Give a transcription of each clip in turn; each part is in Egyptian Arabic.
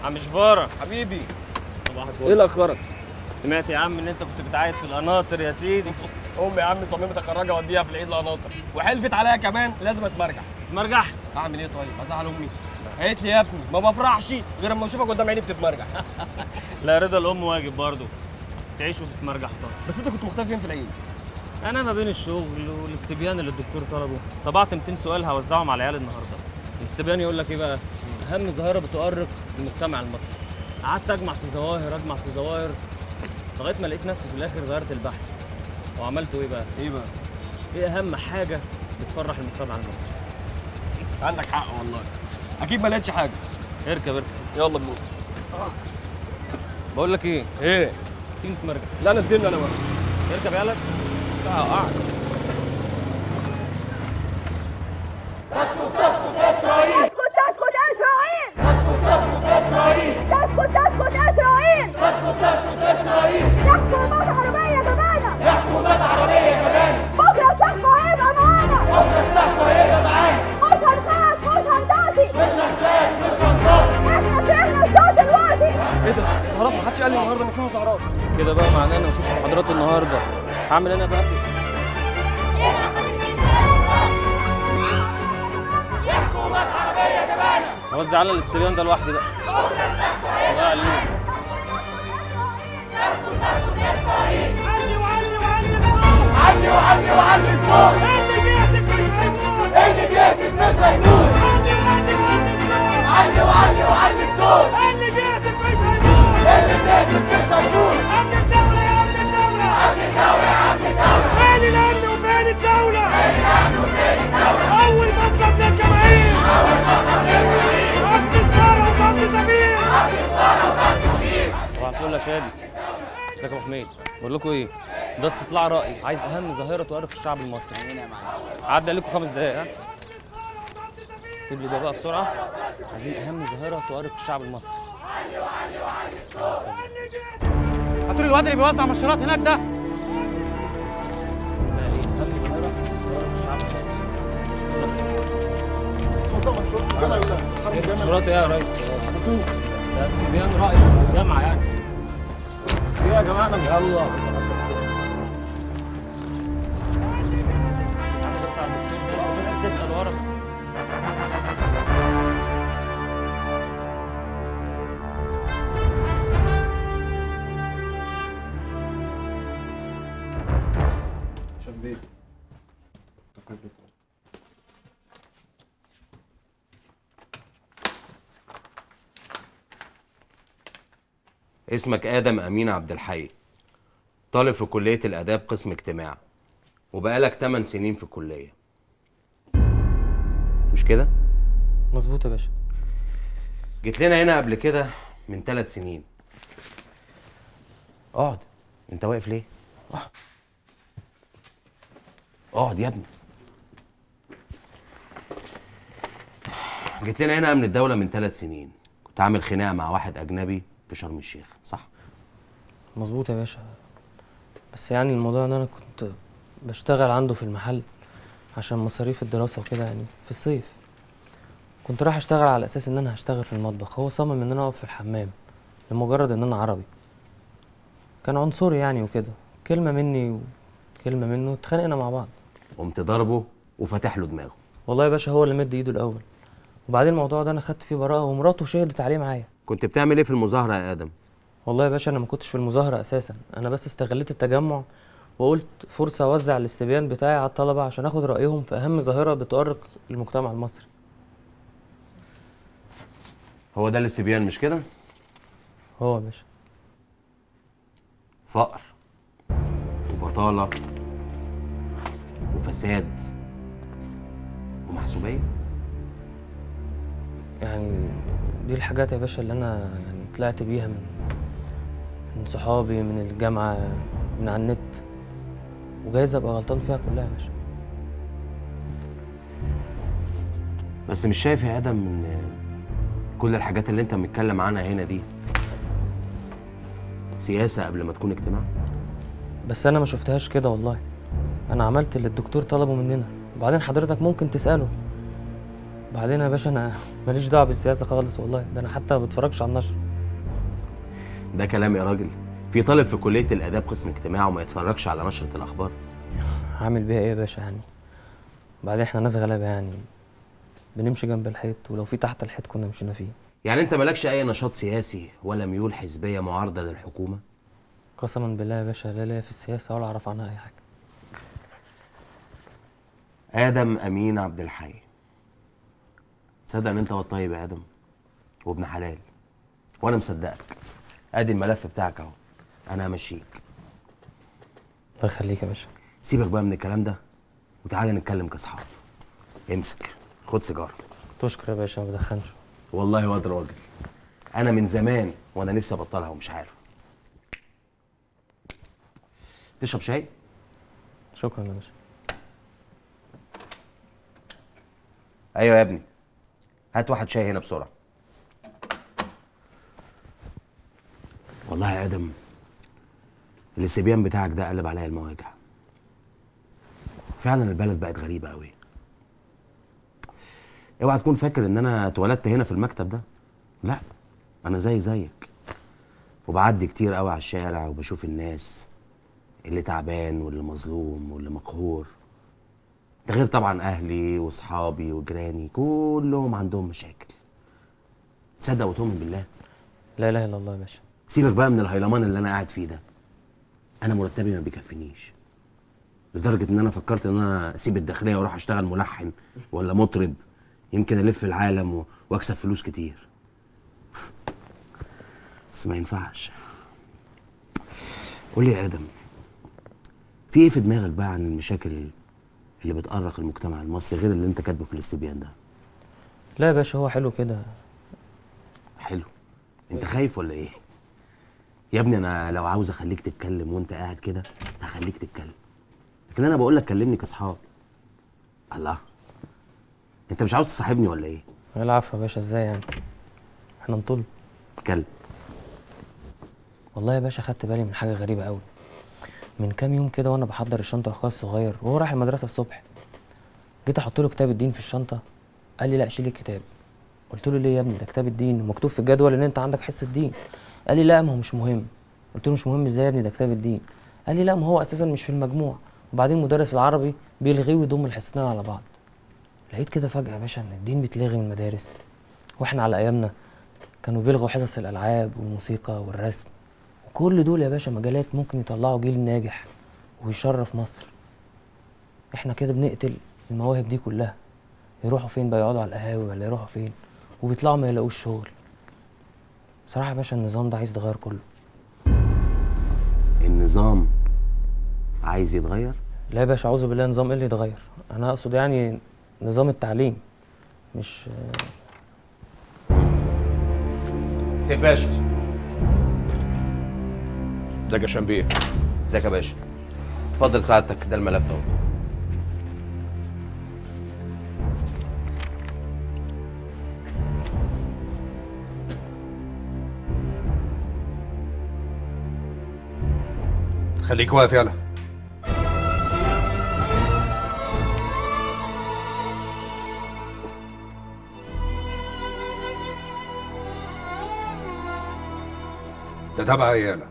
عم شفاره حبيبي صباح ايه الفل اللي اخرك؟ سمعت يا عم ان انت كنت بتعايد في القناطر يا سيدي امي يا عم صممت اخرجها اوديها في العيد القناطر وحلفت عليا كمان لازم اتمرجح مرجح اعمل ايه طيب؟ ازعل امي قالت لي يا ابني ما بفرحش غير اما اشوفك قدام عيني بتتمرجح لا رضا الام واجب برضه تعيش وتتمرجح طبعا بس انت كنت مختفي فين في العيد؟ انا ما بين الشغل والاستبيان اللي الدكتور طلبه طبعت 200 سؤال هوزعهم على العيال النهارده الاستبيان يقول لك ايه بقى اهم ظاهره بتؤرق المجتمع المصري قعدت اجمع في ظواهر اجمع في ظواهر لغايه ما لقيت نفسي في الاخر غيرت البحث وعملته ايه بقى ايه بقى؟ ايه اهم حاجه بتفرح المجتمع المصري عندك حق والله اكيد ما لقيتش حاجه اركب اركب يلا بنور بقول لك ايه ايه؟ تيجي تتمرجح لا نزلني انا بقى اركب يالا اه قاعد تسكت تسكت اسرائيل تسكت تسكت اسرائيل تسكت تسكت اسرائيل تسكت تسكت اسرائيل يحكوا الموت عربيه كمان يحكوا الموت عربيه كمان بكره سحبه هيبقى معانا بكره سحبه هيبقى معانا مش هنخاف مش هنطاطي مش هنخاف مش هنطاطي احنا سمعنا الصوت دلوقتي ايه ده؟ سهرات ما حدش قال لي النهارده ما فيه سهرات كده بقى معناه ان مفيش محاضرات النهارده هعمل انا بقى في اوزع على الاستبيان ده لوحدي بقى الله عليك علي وعلي وعلي الصوت اللي بيهتف مش هيموت اللي بيهتف مش هيموت علي وعلي وعلي الصوت اللي بيهتف مش هيموت اللي بيهتف مش هيموت امن الدولة يا امن الدولة امن الدولة يا امن الدولة فين الامن وفين الدولة فين الامن وفين الدولة اول مطلب للجماهير اول مطلب للجماهير وقت الثورة وضغط سفير وقت الثورة وضغط سفير صباح الفل يا شادي ازيك يا ابو حميد بقول لكم ايه ده استطلاع راي عايز اهم ظاهره تؤرق الشعب المصري هنا يا معلم عدى عليكم خمس دقايق ها اكتب لي ده بقى بسرعه عايزين اهم ظاهره تؤرق الشعب المصري هاتوا لي الواد اللي بيوزع مشروبات هناك ده عايزين بقى ايه اهم ظاهره تؤرق الشعب المصري ايه مشورات ايه يا ريس ده استبيان راي في الجامعه يعني ايه يا جماعه انا مش يلا تسال ورا شبيت اسمك آدم أمين عبد الحي طالب في كلية الآداب قسم اجتماع وبقالك 8 سنين في الكلية مش كده؟ مظبوط يا باشا جيت لنا هنا قبل كده من ثلاث سنين اقعد انت واقف ليه؟ اقعد اقعد يا ابني جيت لنا هنا من الدولة من ثلاث سنين كنت عامل خناقة مع واحد أجنبي في شرم الشيخ صح؟ مظبوط يا باشا بس يعني الموضوع ان انا كنت بشتغل عنده في المحل عشان مصاريف الدراسة وكده يعني في الصيف كنت رايح اشتغل على اساس ان انا هشتغل في المطبخ هو صمم ان انا اقف في الحمام لمجرد ان انا عربي كان عنصري يعني وكده كلمة مني وكلمة منه اتخانقنا مع بعض قمت ضربه وفتح له دماغه والله يا باشا هو اللي مد ايده الاول وبعدين الموضوع ده انا خدت فيه براءة ومراته شهدت عليه معايا كنت بتعمل ايه في المظاهرة يا آدم؟ والله يا باشا انا ما كنتش في المظاهره اساسا انا بس استغليت التجمع وقلت فرصه اوزع الاستبيان بتاعي على الطلبه عشان اخد رايهم في اهم ظاهره بتؤرق المجتمع المصري هو ده الاستبيان مش كده؟ هو يا باشا فقر وبطالة وفساد ومحسوبية يعني دي الحاجات يا باشا اللي انا يعني طلعت بيها من من صحابي من الجامعه من على النت وجايز ابقى غلطان فيها كلها يا باشا بس مش شايف يا آدم إن كل الحاجات اللي أنت بتتكلم عنها هنا دي سياسة قبل ما تكون اجتماع؟ بس انا ما شفتهاش كده والله انا عملت اللي الدكتور طلبه مننا وبعدين حضرتك ممكن تساله بعدين يا باشا انا ماليش دعوه بالسياسه خالص والله ده انا حتى ما بتفرجش على النشر ده كلام يا راجل في طالب في كليه الاداب قسم اجتماع وما يتفرجش على نشره الاخبار هعمل بيها ايه يا باشا يعني بعدين احنا ناس غلابه يعني بنمشي جنب الحيط ولو في تحت الحيط كنا مشينا فيه يعني انت مالكش اي نشاط سياسي ولا ميول حزبيه معارضه للحكومه قسما بالله يا باشا لا لا في السياسه ولا اعرف عنها اي حاجه ادم امين عبد الحي تصدق ان انت هو الطيب يا ادم وابن حلال وانا مصدقك ادي الملف بتاعك اهو انا همشيك الله يخليك يا باشا سيبك بقى من الكلام ده وتعالى نتكلم كاصحاب امسك خد سيجاره تشكر يا باشا ما بدخنش والله واد راجل انا من زمان وانا نفسي ابطلها ومش عارف تشرب شاي شكرا يا باشا ايوه يا ابني هات واحد شاي هنا بسرعه والله يا ادم الاستبيان بتاعك ده قلب عليا المواجع فعلا البلد بقت غريبه قوي اوعى تكون فاكر ان انا اتولدت هنا في المكتب ده لا انا زي زيك وبعدي كتير قوي على الشارع وبشوف الناس اللي تعبان واللي مظلوم واللي مقهور ده غير طبعا اهلي واصحابي وجيراني كلهم عندهم مشاكل تصدق وتؤمن بالله لا اله الا الله يا باشا سيبك بقى من الهيلمان اللي انا قاعد فيه ده انا مرتبي ما بيكفينيش لدرجه ان انا فكرت ان انا اسيب الداخليه واروح اشتغل ملحن ولا مطرب يمكن الف العالم و- واكسب فلوس كتير بس ما ينفعش قول لي يا ادم في ايه في دماغك بقى عن المشاكل اللي بتأرق المجتمع المصري غير اللي انت كاتبه في الاستبيان ده لا يا باشا هو حلو كده حلو انت خايف ولا ايه يا ابني انا لو عاوز اخليك تتكلم وانت قاعد كده هخليك تتكلم لكن انا بقول لك كلمني كاصحاب الله انت مش عاوز تصاحبني ولا ايه العفو يا باشا ازاي يعني احنا نطل اتكلم والله يا باشا خدت بالي من حاجه غريبه قوي من كام يوم كده وانا بحضر الشنطه لاخويا الصغير وهو رايح المدرسه الصبح جيت احط له كتاب الدين في الشنطه قال لي لا شيل الكتاب قلت له ليه يا ابني ده كتاب الدين ومكتوب في الجدول ان انت عندك حصه دين قال لي لا ما هو مش مهم قلت له مش مهم ازاي يا ابني ده كتاب الدين قال لي لا ما هو اساسا مش في المجموع وبعدين مدرس العربي بيلغيه ويضم الحصتين على بعض لقيت كده فجاه يا باشا ان الدين بيتلغي من المدارس واحنا على ايامنا كانوا بيلغوا حصص الالعاب والموسيقى والرسم كل دول يا باشا مجالات ممكن يطلعوا جيل ناجح ويشرف مصر احنا كده بنقتل المواهب دي كلها يروحوا فين بقى يقعدوا على القهاوي ولا يروحوا فين وبيطلعوا ما يلاقوش شغل بصراحة يا باشا النظام ده عايز يتغير كله النظام عايز يتغير لا يا باشا اعوذ بالله نظام ايه اللي يتغير انا اقصد يعني نظام التعليم مش سيف باشا ازيك يا شنبيه ازيك يا باشا اتفضل سعادتك ده الملف اهو خليك واقف يلا ده تبع عيالة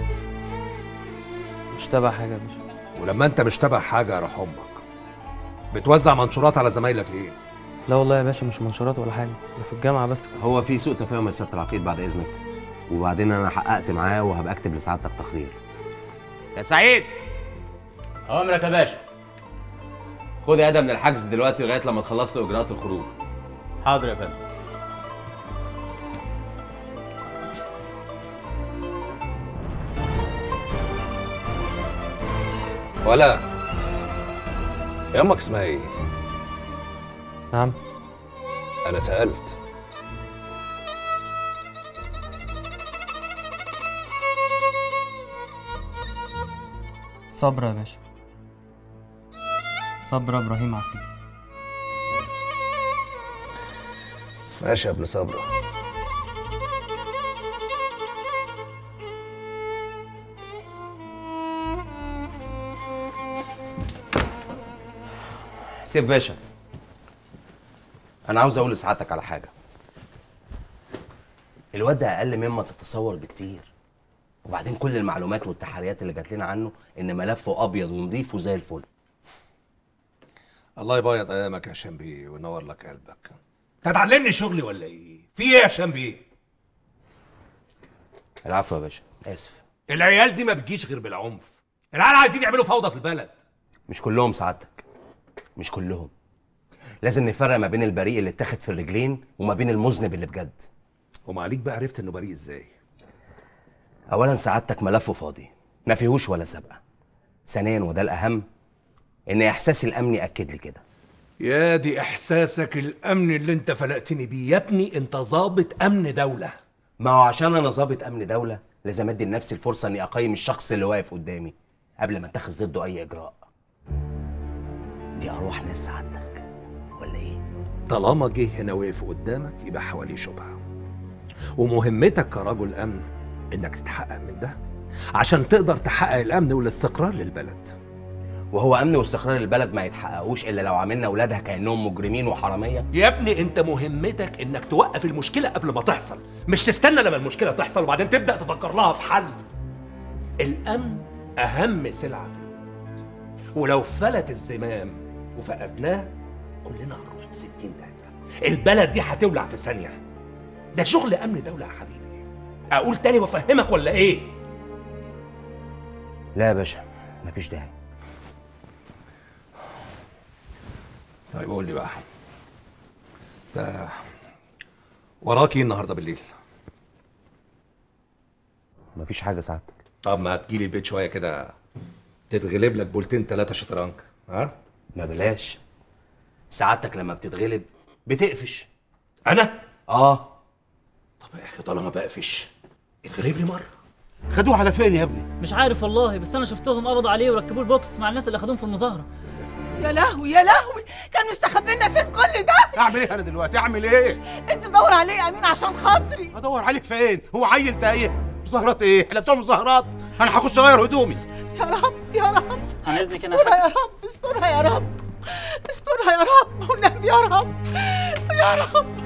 مش تبع حاجة يا باشا ولما انت مش تبع حاجه يا امك بتوزع منشورات على زمايلك ليه؟ لا والله يا باشا مش منشورات ولا حاجة ده في الجامعة بس هو في سوء تفاهم يا سياده العقيد بعد اذنك وبعدين انا حققت معاه وهبقى اكتب لسعادتك تقرير يا سعيد أوامرك يا باشا خد يا ادم من الحجز دلوقتي لغايه لما تخلص له اجراءات الخروج حاضر يا فندم ولا يا امك اسمها ايه؟ نعم انا سالت صبرا يا باشا صبرا ابراهيم عفيف ماشي يا ابن صبرا سيف باشا انا عاوز اقول لسعادتك على حاجه الواد ده اقل مما تتصور بكتير وبعدين كل المعلومات والتحريات اللي جات لنا عنه ان ملفه ابيض ونضيف وزي الفل الله يبيض ايامك يا هشام بيه وينور لك قلبك هتعلمني شغلي ولا ايه في ايه يا هشام بيه العفو يا باشا اسف العيال دي ما بتجيش غير بالعنف العيال عايزين يعملوا فوضى في البلد مش كلهم سعادتك مش كلهم لازم نفرق ما بين البريء اللي اتاخد في الرجلين وما بين المذنب اللي بجد وما عليك بقى عرفت انه بريء ازاي اولا سعادتك ملفه فاضي ما فيهوش ولا سابقه ثانيا وده الاهم ان احساسي الامني اكد لي كده يا دي احساسك الامن اللي انت فلقتني بيه يا ابني انت ظابط امن دوله ما هو عشان انا ضابط امن دوله لازم ادي لنفسي الفرصه اني اقيم الشخص اللي واقف قدامي قبل ما اتخذ ضده اي اجراء دي ارواح ناس سعادتك ولا ايه طالما جه هنا وقف قدامك يبقى حواليه شبهه ومهمتك كرجل امن انك تتحقق من ده عشان تقدر تحقق الامن والاستقرار للبلد وهو امن واستقرار البلد ما يتحققوش الا لو عملنا اولادها كانهم مجرمين وحراميه يا ابني انت مهمتك انك توقف المشكله قبل ما تحصل مش تستنى لما المشكله تحصل وبعدين تبدا تفكر لها في حل الامن اهم سلعه في الوجود ولو فلت الزمام وفقدناه كلنا هنروح في 60 دقيقه البلد دي هتولع في ثانيه ده شغل امن دوله يا حبيبي اقول تاني وافهمك ولا ايه لا يا باشا مفيش داعي طيب قول لي بقى ده وراك ايه النهارده بالليل مفيش حاجه سعادتك طب ما تجيلي البيت شويه كده تتغلب لك بولتين ثلاثه شطرنج ها ما بلاش سعادتك لما بتتغلب بتقفش انا اه طب يا اخي طالما بقفش اتغلب لي مره خدوه على فين يا ابني مش عارف والله بس انا شفتهم قبضوا عليه وركبوه البوكس مع الناس اللي اخدوهم في المظاهره يا لهوي يا لهوي كان مستخبينا فين كل ده اعمل ايه انا دلوقتي اعمل ايه انت دور عليه يا امين عشان خاطري ادور عليك فين هو عيل تايه مظاهرات ايه احنا بتوع مظاهرات انا هخش اغير هدومي يا رب يا رب عن اذنك انا استرها يا رب استرها يا رب استرها يا رب والنبي يا رب يا رب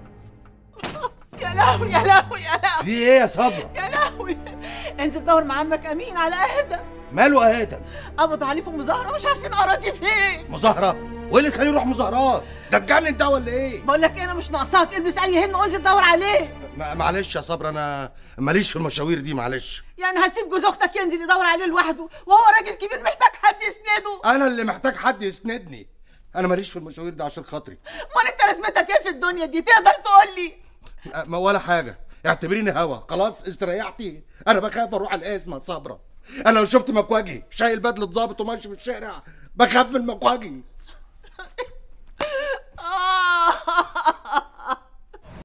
يا لهوي يا لهوي يا لهوي في ايه يا صبرا يا لهوي انت تدور مع عمك امين على ادم ماله ادم قبضوا عليه في مظاهره مش عارفين اراضي فين مظاهره وايه اللي خليه يروح مظاهرات ده اتجنن ده ولا ايه بقول لك ايه انا مش ناقصاك البس اي هن وانزل دور عليه ما- معلش يا صبرا انا ماليش في المشاوير دي معلش يعني هسيب جوز اختك ينزل يدور عليه لوحده وهو راجل كبير محتاج حد يسنده انا اللي محتاج حد يسندني انا ماليش في المشاوير دي عشان خاطري امال انت لازمتك ايه في الدنيا دي تقدر تقول لي أه، ما ولا حاجه اعتبريني هوا خلاص استريحتي انا بخاف اروح القسم يا صبرا انا لو شفت مكواجي شايل بدله ظابط وماشي في الشارع بخاف من مكواجي